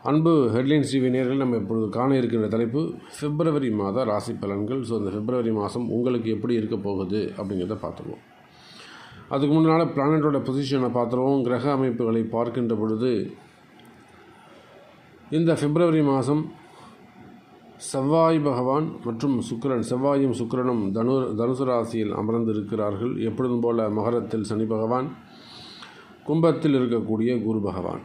அன்பு headlines TV நேர்கள் நம்ம இப்பொழுது காண இருக்கின்ற தலைப்பு பிப்ரவரி மாத ராசி பலன்கள் ஸோ இந்த பிப்ரவரி மாதம் உங்களுக்கு எப்படி இருக்க போகுது அப்படிங்கிறத பார்த்துருவோம் அதுக்கு முன்னால் பிளானட்டோட பொசிஷனை பார்த்துருவோம் கிரக அமைப்புகளை பார்க்கின்ற பொழுது இந்த பிப்ரவரி மாதம் செவ்வாய் பகவான் மற்றும் சுக்கிரன் செவ்வாயும் சுக்கிரனும் தனு தனுசு ராசியில் அமர்ந்திருக்கிறார்கள் எப்பொழுதும் போல மகரத்தில் சனி பகவான் கும்பத்தில் இருக்கக்கூடிய குரு பகவான்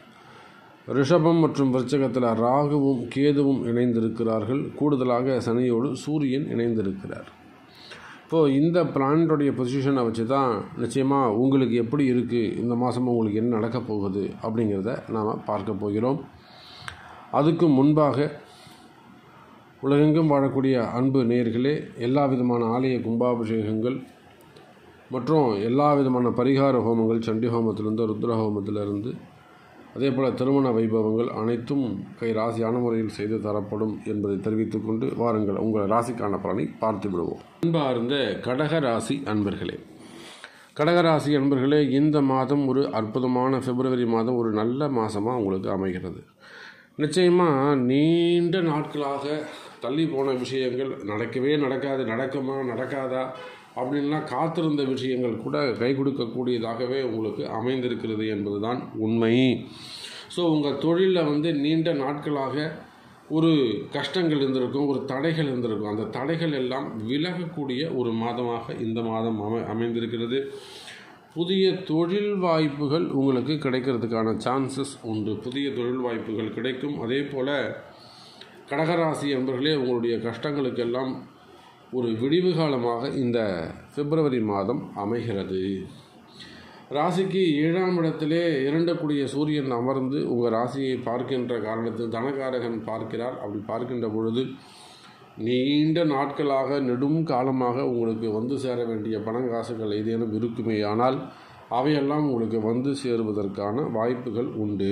ரிஷபம் மற்றும் விருச்சகத்தில் ராகுவும் கேதுவும் இணைந்திருக்கிறார்கள் கூடுதலாக சனியோடு சூரியன் இணைந்திருக்கிறார் இப்போது இந்த பிளானட்டுடைய பொசிஷனை வச்சு தான் நிச்சயமாக உங்களுக்கு எப்படி இருக்குது இந்த மாதம் உங்களுக்கு என்ன நடக்கப் போகுது அப்படிங்கிறத நாம் பார்க்க போகிறோம் அதுக்கு முன்பாக உலகெங்கும் வாழக்கூடிய அன்பு நேர்களே எல்லா விதமான ஆலய கும்பாபிஷேகங்கள் மற்றும் எல்லா விதமான பரிகார ஹோமங்கள் சண்டி ஹோமத்திலிருந்து ருத்ர ஹோமத்திலிருந்து அதே போல் திருமண வைபவங்கள் அனைத்தும் கை ராசியான முறையில் செய்து தரப்படும் என்பதை தெரிவித்துக் கொண்டு வாருங்கள் உங்கள் ராசிக்கான பலனை பார்த்து விடுவோம் அன்பார்ந்த கடக ராசி அன்பர்களே கடகராசி அன்பர்களே இந்த மாதம் ஒரு அற்புதமான பிப்ரவரி மாதம் ஒரு நல்ல மாதமாக உங்களுக்கு அமைகிறது நிச்சயமாக நீண்ட நாட்களாக தள்ளி போன விஷயங்கள் நடக்கவே நடக்காது நடக்குமா நடக்காதா அப்படின்லாம் காத்திருந்த விஷயங்கள் கூட கை கொடுக்கக்கூடியதாகவே உங்களுக்கு அமைந்திருக்கிறது என்பதுதான் உண்மை ஸோ உங்கள் தொழிலில் வந்து நீண்ட நாட்களாக ஒரு கஷ்டங்கள் இருந்திருக்கும் ஒரு தடைகள் இருந்திருக்கும் அந்த தடைகள் எல்லாம் விலகக்கூடிய ஒரு மாதமாக இந்த மாதம் அமை அமைந்திருக்கிறது புதிய தொழில் வாய்ப்புகள் உங்களுக்கு கிடைக்கிறதுக்கான சான்சஸ் உண்டு புதிய தொழில் வாய்ப்புகள் கிடைக்கும் அதே போல் கடகராசி என்பர்களே உங்களுடைய கஷ்டங்களுக்கெல்லாம் ஒரு விடிவு காலமாக இந்த பிப்ரவரி மாதம் அமைகிறது ராசிக்கு ஏழாம் இடத்திலே இரண்டக்கூடிய சூரியன் அமர்ந்து உங்கள் ராசியை பார்க்கின்ற காரணத்தில் தனகாரகன் பார்க்கிறார் அப்படி பார்க்கின்ற பொழுது நீண்ட நாட்களாக நெடும் காலமாக உங்களுக்கு வந்து சேர வேண்டிய பணங்காசுகள் ஏதேனும் இருக்குமே ஆனால் அவையெல்லாம் உங்களுக்கு வந்து சேருவதற்கான வாய்ப்புகள் உண்டு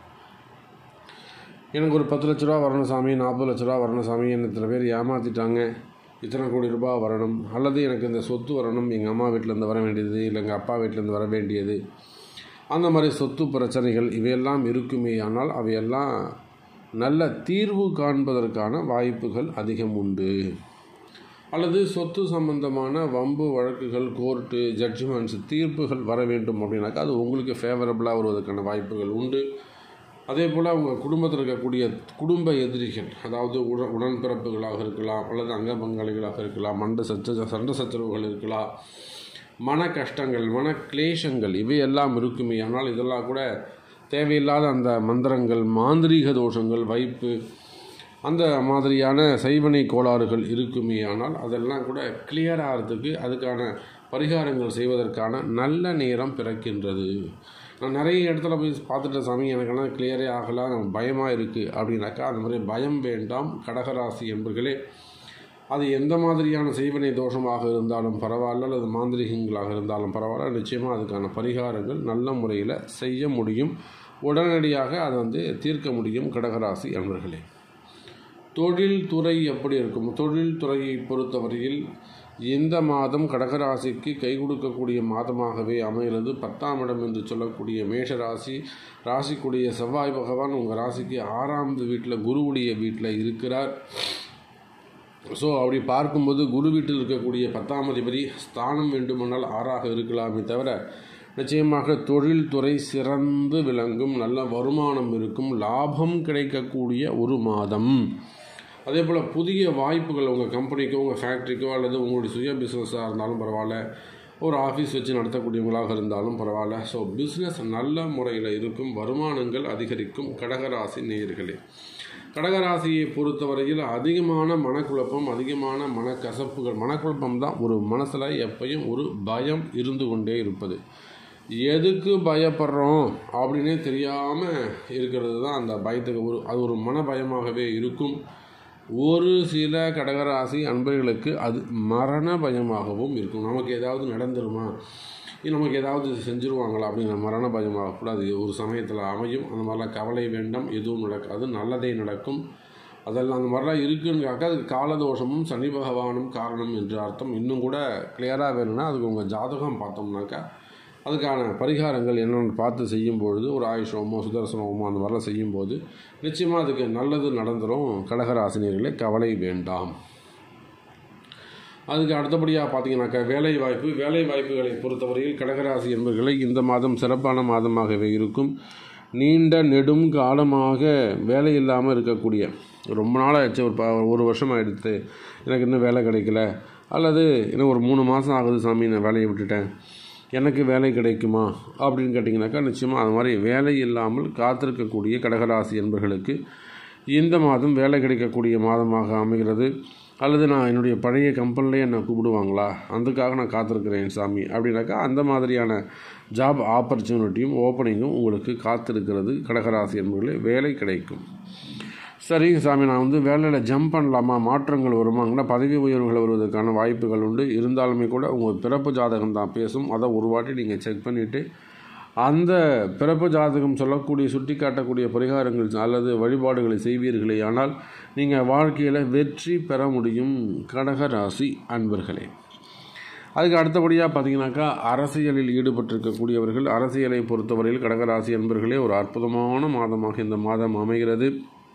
எனக்கு ஒரு பத்து லட்ச ரூபா வரணும் சாமி நாற்பது லட்ச ரூபா வரணும் சாமி என்ன இத்தனை பேர் ஏமாற்றிட்டாங்க இத்தனை கோடி ரூபாய் வரணும் அல்லது எனக்கு இந்த சொத்து வரணும் எங்கள் அம்மா வீட்டிலேருந்து வர வேண்டியது இல்லை எங்கள் அப்பா வீட்டிலேருந்து வர வேண்டியது அந்த மாதிரி சொத்து பிரச்சனைகள் இவையெல்லாம் இருக்குமே ஆனால் அவையெல்லாம் நல்ல தீர்வு காண்பதற்கான வாய்ப்புகள் அதிகம் உண்டு அல்லது சொத்து சம்பந்தமான வம்பு வழக்குகள் கோர்ட்டு ஜட்ஜ்மெண்ட்ஸ் தீர்ப்புகள் வர வேண்டும் அப்படின்னாக்கா அது உங்களுக்கு ஃபேவரபுளாக வருவதற்கான வாய்ப்புகள் உண்டு அதே போல் அவங்க குடும்பத்தில் இருக்கக்கூடிய குடும்ப எதிரிகள் அதாவது உட உடன்பிறப்புகளாக இருக்கலாம் அல்லது அங்க பங்காளிகளாக இருக்கலாம் மண்ட சச்ச சண்டை சச்சரவுகள் இருக்கலாம் மன கஷ்டங்கள் மன கிளேஷங்கள் இவையெல்லாம் இருக்குமே ஆனால் இதெல்லாம் கூட தேவையில்லாத அந்த மந்திரங்கள் மாந்திரீக தோஷங்கள் வைப்பு அந்த மாதிரியான செய்வனை கோளாறுகள் இருக்குமே ஆனால் அதெல்லாம் கூட கிளியர் ஆகிறதுக்கு அதுக்கான பரிகாரங்கள் செய்வதற்கான நல்ல நேரம் பிறக்கின்றது நான் நிறைய இடத்துல போய் பார்த்துட்ட சாமி எனக்கெல்லாம் கிளியரே ஆகலாம் எனக்கு பயமாக இருக்குது அப்படின்னாக்கா அந்த மாதிரி பயம் வேண்டாம் கடகராசி என்பர்களே அது எந்த மாதிரியான செய்வனை தோஷமாக இருந்தாலும் பரவாயில்ல அல்லது மாந்திரிகங்களாக இருந்தாலும் பரவாயில்ல நிச்சயமாக அதுக்கான பரிகாரங்கள் நல்ல முறையில் செய்ய முடியும் உடனடியாக அதை வந்து தீர்க்க முடியும் கடகராசி அன்பர்களே தொழில் துறை எப்படி இருக்கும் தொழில் துறையை பொறுத்தவரையில் இந்த மாதம் கடகராசிக்கு கை கொடுக்கக்கூடிய மாதமாகவே அமைகிறது பத்தாம் இடம் என்று சொல்லக்கூடிய மேஷ ராசி ராசிக்குடைய செவ்வாய் பகவான் உங்கள் ராசிக்கு ஆறாவது வீட்டில் குருவுடைய வீட்டில் இருக்கிறார் ஸோ அப்படி பார்க்கும்போது குரு வீட்டில் இருக்கக்கூடிய பத்தாம் அதிபதி ஸ்தானம் வேண்டுமானால் ஆறாக இருக்கலாமே தவிர நிச்சயமாக தொழில்துறை சிறந்து விளங்கும் நல்ல வருமானம் இருக்கும் லாபம் கிடைக்கக்கூடிய ஒரு மாதம் அதே போல் புதிய வாய்ப்புகள் உங்கள் கம்பெனிக்கோ உங்கள் ஃபேக்ட்ரிக்கோ அல்லது உங்களுடைய சுய பிஸ்னஸாக இருந்தாலும் பரவாயில்ல ஒரு ஆஃபீஸ் வச்சு நடத்தக்கூடியவங்களாக இருந்தாலும் பரவாயில்ல ஸோ பிஸ்னஸ் நல்ல முறையில் இருக்கும் வருமானங்கள் அதிகரிக்கும் கடகராசி நேயர்களே கடகராசியை பொறுத்தவரையில் அதிகமான மனக்குழப்பம் அதிகமான மனக்கசப்புகள் மனக்குழப்பம் தான் ஒரு மனசில் எப்பயும் ஒரு பயம் இருந்து கொண்டே இருப்பது எதுக்கு பயப்படுறோம் அப்படின்னே தெரியாமல் இருக்கிறது தான் அந்த பயத்துக்கு ஒரு அது ஒரு மன பயமாகவே இருக்கும் ஒரு சில கடகராசி அன்பர்களுக்கு அது மரண பயமாகவும் இருக்கும் நமக்கு ஏதாவது நடந்துருமா நமக்கு ஏதாவது செஞ்சுருவாங்களா அப்படிங்கிற மரண பயமாக கூட அது ஒரு சமயத்தில் அமையும் அந்த மாதிரிலாம் கவலை வேண்டாம் எதுவும் நடக்காது நல்லதே நடக்கும் அதெல்லாம் அந்த மாதிரிலாம் இருக்குன்னாக்கா அதுக்கு காலதோஷமும் சனி பகவானும் காரணம் என்று அர்த்தம் இன்னும் கூட கிளியராக வேணும்னா அதுக்கு உங்கள் ஜாதகம் பார்த்தோம்னாக்கா அதுக்கான பரிகாரங்கள் என்னென்னு பார்த்து செய்யும் பொழுது ஒரு ஆயுஷ் ஹோமம் சுதர்சன ஹோமம் அந்த மாதிரிலாம் செய்யும்போது நிச்சயமாக அதுக்கு நல்லது நடந்துடும் கடகராசினியர்களே கவலை வேண்டாம் அதுக்கு அடுத்தபடியாக பார்த்தீங்கன்னாக்கா வேலை வாய்ப்பு வேலை வாய்ப்புகளை பொறுத்தவரையில் கடகராசி என்பவர்களை இந்த மாதம் சிறப்பான மாதமாகவே இருக்கும் நீண்ட நெடும் காலமாக வேலை இல்லாமல் இருக்கக்கூடிய ரொம்ப நாள் ஆயிடுச்சு ஒரு ப ஒரு வருஷம் ஆகிடுத்து எனக்கு இன்னும் வேலை கிடைக்கல அல்லது இன்னும் ஒரு மூணு மாதம் ஆகுது சாமி நான் வேலையை விட்டுட்டேன் எனக்கு வேலை கிடைக்குமா அப்படின்னு கேட்டிங்கனாக்கா நிச்சயமாக அது மாதிரி வேலை இல்லாமல் காத்திருக்கக்கூடிய கடகராசி என்பர்களுக்கு இந்த மாதம் வேலை கிடைக்கக்கூடிய மாதமாக அமைகிறது அல்லது நான் என்னுடைய பழைய கம்பெனிலே என்னை கூப்பிடுவாங்களா அதுக்காக நான் காத்திருக்கிறேன் சாமி அப்படின்னாக்கா அந்த மாதிரியான ஜாப் ஆப்பர்ச்சுனிட்டியும் ஓப்பனிங்கும் உங்களுக்கு காத்திருக்கிறது கடகராசி என்பவர்களே வேலை கிடைக்கும் சரிங்க சாமி நான் வந்து வேலையில் ஜம்ப் பண்ணலாமா மாற்றங்கள் வருமாங்கன்னா பதவி உயர்வுகள் வருவதற்கான வாய்ப்புகள் உண்டு இருந்தாலுமே கூட உங்கள் பிறப்பு ஜாதகம் தான் பேசும் அதை ஒரு வாட்டி நீங்கள் செக் பண்ணிவிட்டு அந்த பிறப்பு ஜாதகம் சொல்லக்கூடிய சுட்டி காட்டக்கூடிய பரிகாரங்கள் அல்லது வழிபாடுகளை செய்வீர்களே ஆனால் நீங்கள் வாழ்க்கையில் வெற்றி பெற முடியும் கடக ராசி அன்பர்களே அதுக்கு அடுத்தபடியாக பார்த்தீங்கன்னாக்கா அரசியலில் ஈடுபட்டிருக்கக்கூடியவர்கள் அரசியலை பொறுத்தவரையில் கடகராசி அன்பர்களே ஒரு அற்புதமான மாதமாக இந்த மாதம் அமைகிறது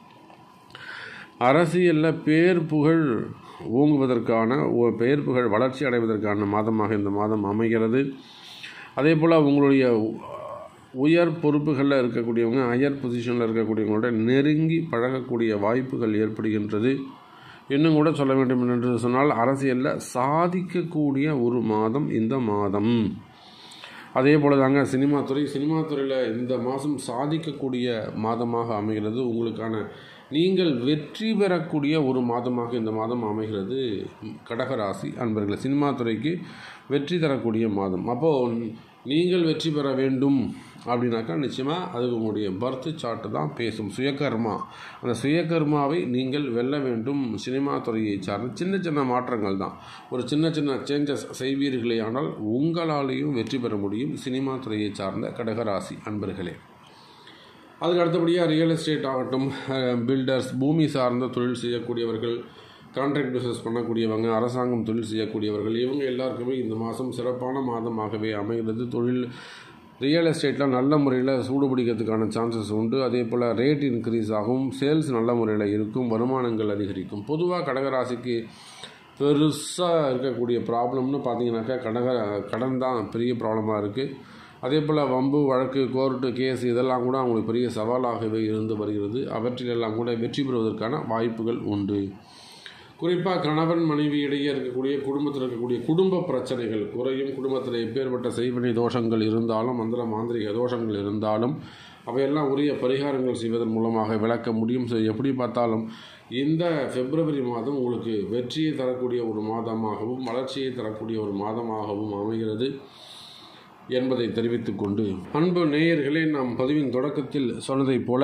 அரசியலில் பேர் புகழ் ஓங்குவதற்கான ஒரு பெயர் புகழ் வளர்ச்சி அடைவதற்கான மாதமாக இந்த மாதம் அமைகிறது அதே போல் உங்களுடைய உயர் பொறுப்புகளில் இருக்கக்கூடியவங்க ஹையர் பொசிஷனில் இருக்கக்கூடியவங்களோட நெருங்கி பழகக்கூடிய வாய்ப்புகள் ஏற்படுகின்றது இன்னும் கூட சொல்ல வேண்டும் என்று சொன்னால் அரசியலில் சாதிக்கக்கூடிய ஒரு மாதம் இந்த மாதம் அதே போல் தாங்க சினிமா துறை சினிமா துறையில் இந்த மாதம் சாதிக்கக்கூடிய மாதமாக அமைகிறது உங்களுக்கான நீங்கள் வெற்றி பெறக்கூடிய ஒரு மாதமாக இந்த மாதம் அமைகிறது கடகராசி அன்பர்கள் சினிமா துறைக்கு வெற்றி தரக்கூடிய மாதம் அப்போது நீங்கள் வெற்றி பெற வேண்டும் அப்படின்னாக்கா நிச்சயமாக அது உங்களுடைய பர்த் சார்ட்டு தான் பேசும் சுயகர்மா அந்த சுயகர்மாவை நீங்கள் வெல்ல வேண்டும் சினிமா துறையை சார்ந்த சின்ன சின்ன மாற்றங்கள் தான் ஒரு சின்ன சின்ன சேஞ்சஸ் செய்வீர்களே ஆனால் உங்களாலேயும் வெற்றி பெற முடியும் சினிமா துறையை சார்ந்த கடகராசி அன்பர்களே அதுக்கு அடுத்தபடியாக ரியல் எஸ்டேட் ஆகட்டும் பில்டர்ஸ் பூமி சார்ந்த தொழில் செய்யக்கூடியவர்கள் கான்ட்ராக்ட் பிஸ்னஸ் பண்ணக்கூடியவங்க அரசாங்கம் தொழில் செய்யக்கூடியவர்கள் இவங்க எல்லாருக்குமே இந்த மாதம் சிறப்பான மாதமாகவே அமைகிறது தொழில் ரியல் எஸ்டேட்டில் நல்ல முறையில் சூடு பிடிக்கிறதுக்கான சான்சஸ் உண்டு அதே போல் ரேட் இன்க்ரீஸ் ஆகும் சேல்ஸ் நல்ல முறையில் இருக்கும் வருமானங்கள் அதிகரிக்கும் பொதுவாக கடகராசிக்கு பெருசாக இருக்கக்கூடிய ப்ராப்ளம்னு பார்த்தீங்கன்னாக்கா கடக கடன் தான் பெரிய ப்ராப்ளமாக இருக்குது அதே போல் வம்பு வழக்கு கோர்ட்டு கேஸ் இதெல்லாம் கூட அவங்களுக்கு பெரிய சவாலாகவே இருந்து வருகிறது அவற்றிலெல்லாம் கூட வெற்றி பெறுவதற்கான வாய்ப்புகள் உண்டு குறிப்பாக கணவன் மனைவி இடையே இருக்கக்கூடிய குடும்பத்தில் இருக்கக்கூடிய குடும்ப பிரச்சனைகள் குறையும் குடும்பத்தில் எப்பேற்பட்ட செய்வினை தோஷங்கள் இருந்தாலும் மந்திர மாந்திரிக தோஷங்கள் இருந்தாலும் அவையெல்லாம் உரிய பரிகாரங்கள் செய்வதன் மூலமாக விளக்க முடியும் ஸோ எப்படி பார்த்தாலும் இந்த பிப்ரவரி மாதம் உங்களுக்கு வெற்றியை தரக்கூடிய ஒரு மாதமாகவும் வளர்ச்சியை தரக்கூடிய ஒரு மாதமாகவும் அமைகிறது என்பதை தெரிவித்துக்கொண்டு அன்பு நேயர்களே நாம் பதிவின் தொடக்கத்தில் சொன்னதைப் போல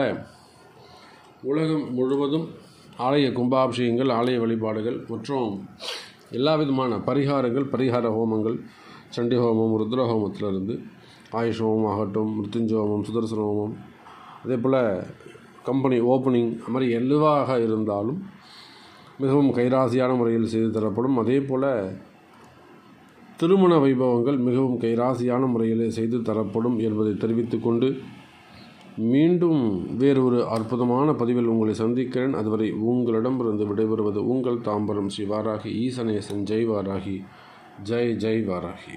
உலகம் முழுவதும் ஆலய கும்பாபிஷேகங்கள் ஆலய வழிபாடுகள் மற்றும் எல்லா விதமான பரிகாரங்கள் பரிகார ஹோமங்கள் சண்டி ஹோமம் ருத்ர ஹோமத்திலிருந்து ஆயுஷ் ஹோமம் ஆகட்டும் மிருத்யுஞ்ச ஹோமம் சுதர்சன ஹோமம் அதே போல் கம்பெனி ஓப்பனிங் அது மாதிரி எதுவாக இருந்தாலும் மிகவும் கைராசியான முறையில் செய்து தரப்படும் அதே போல் திருமண வைபவங்கள் மிகவும் கைராசியான முறையில் செய்து தரப்படும் என்பதை தெரிவித்துக்கொண்டு மீண்டும் வேறொரு அற்புதமான பதிவில் உங்களை சந்திக்கிறேன் அதுவரை உங்களிடமிருந்து விடைபெறுவது உங்கள் தாம்பரம் ஸ்ரீ வாராகி ஈசனேசன் ஜெய் வாராகி ஜெய் ஜெய் வாராகி